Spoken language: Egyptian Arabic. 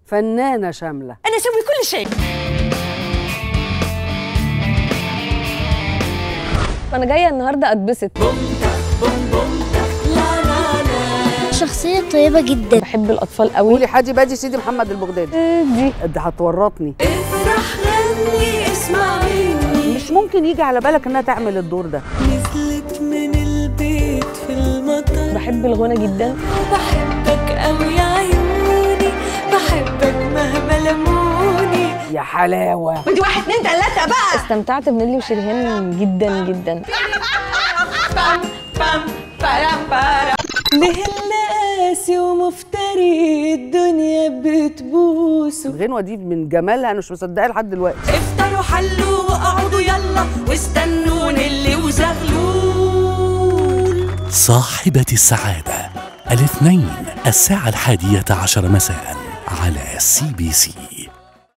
فنانه شامله انا اسوي كل شيء انا جايه النهارده اتبسط شخصية طيبة جدا بحب الاطفال قوي قولي حاجي بادي سيدي محمد البغدادي دي ده هتورطني افرح غني اسمع مني مش ممكن يجي على بالك انها تعمل الدور ده نزلت من البيت في المطر بحب الغنى جدا بحبك قوي يا عيوني بحبك مهما لموني يا حلاوه ودي واحد اتنين تلاته بقى استمتعت بنيلي وشريهان جدا جدا بام بام بارام بارام ليه اللي قاسي ومفتري الدنيا بتبوسه الغنوه دي من جمالها انا مش مصدقاها لحد دلوقتي افطروا حلوا واقعدوا يلا واستنوني اللي وزغلول صاحبة السعادة الاثنين الساعة الحادية عشر مساء على سي بي سي